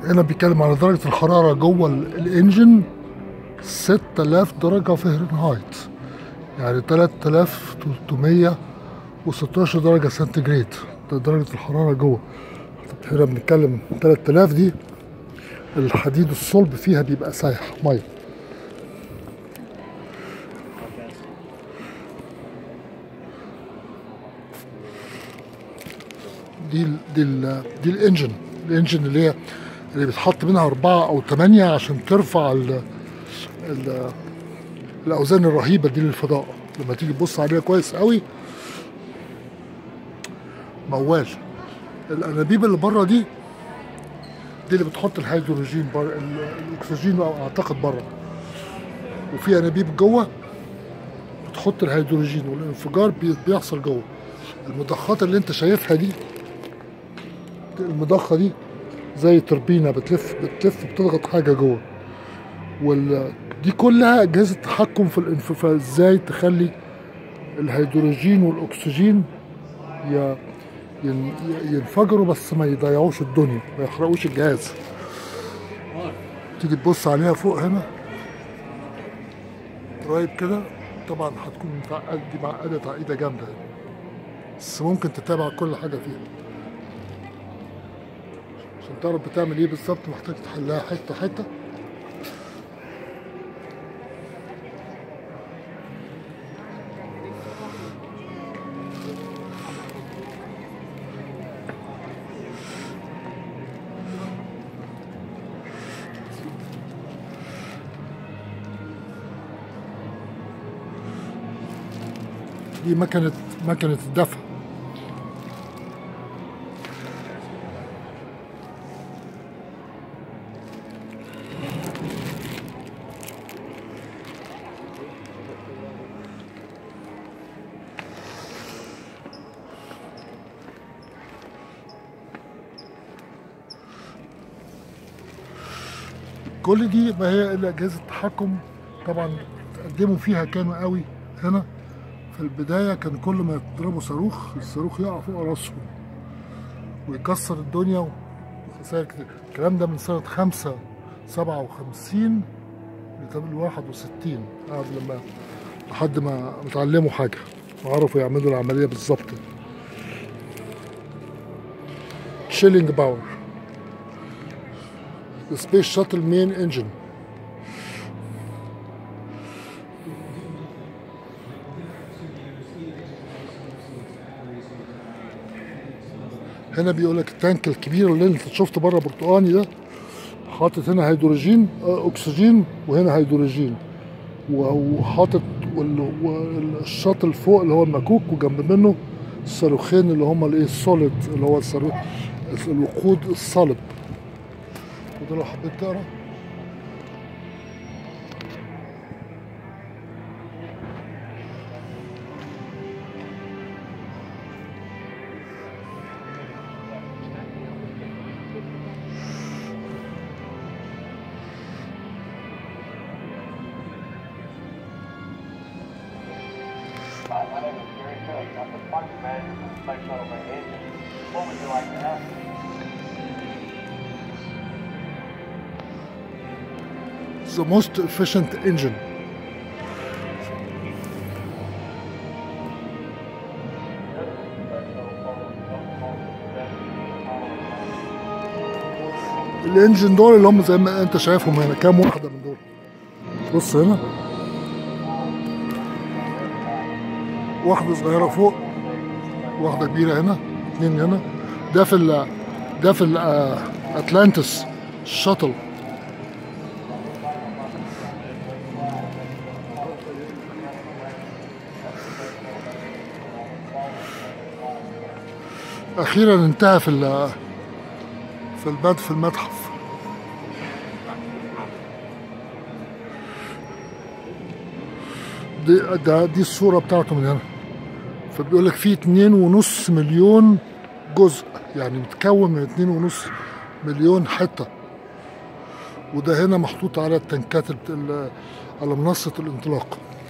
هنا بيتكلم على درجة الحرارة جوه ال- الانجن 6000 درجة فهرنهايت يعني 3316 درجة سنتيجريد ده درجة الحرارة جوه طب هنا بنتكلم 3000 دي الحديد الصلب فيها بيبقى سايح ميه دي ال دي ال دي الانجن الانجن اللي هي اللي بيتحط منها أربعة أو ثمانية عشان ترفع ال ال الأوزان الرهيبة دي للفضاء لما تيجي تبص عليها كويس قوي موال الأنابيب اللي بره دي دي اللي بتحط الهيدروجين بره ال- الأكسجين أعتقد بره وفي أنابيب جوه بتحط الهيدروجين والانفجار بي- بيحصل جوه المضخات اللي انت شايفها دي المضخه دي زي توربينه بتلف بتلف بتضغط حاجه جوه وال دي كلها اجهزه تحكم في الانفجار ازاي تخلي الهيدروجين والاكسجين ي- ين- ينفجروا بس ما يضيعوش الدنيا ما يحرقوش الجهاز تيجي تبص عليها فوق هنا قريب كده طبعا هتكون متعقد دي معقده تعقيده جامده بس ممكن تتابع كل حاجه فيها عشان تعرف بتعمل ايه بالظبط محتاج تحلها حته حته دي مكنه مكنه الدفع كل دي ما هي الا اجهزه تحكم طبعا تقدموا فيها كانوا قوي هنا في البدايه كان كل ما يضربوا صاروخ الصاروخ يقع فوق راسهم ويكسر الدنيا وخسائر كتير الكلام ده من سنه 5 57 لتمام 61 قعد لما لحد ما اتعلموا حاجه وعرفوا يعملوا العمليه بالظبط شيلينج باور the space shuttle main engine هنا بيقول لك التانك الكبير اللي انت شفته بره برتقاني ده حاطط هنا هيدروجين آه، اكسجين وهنا هيدروجين وحاطط وال- والشاطل فوق اللي هو المكوك وجنب منه الصاروخين اللي هم الايه السوليد اللي هو الصاروخ الوقود الصلب وده لو حبيت تقرا Hi, my name is Gary Cook. I'm the project manager for the Space Shuttle Main Engine. What would you like to ask? the most efficient engine الانجن دول اللي هم زي ما انت شايفهم هنا كام واحده من دول بص هنا واحده صغيره فوق واحده كبيره هنا اتنين هنا ده في ال ده في الاتلانتس شاتل اخيرا انتهى في ال- في البد في المتحف دي ده دي الصوره بتاعته من هنا فبيقول لك في اتنين ونص مليون جزء يعني متكون من اتنين ونص مليون حته وده هنا محطوط على التنكات الت- ال- على منصه الانطلاق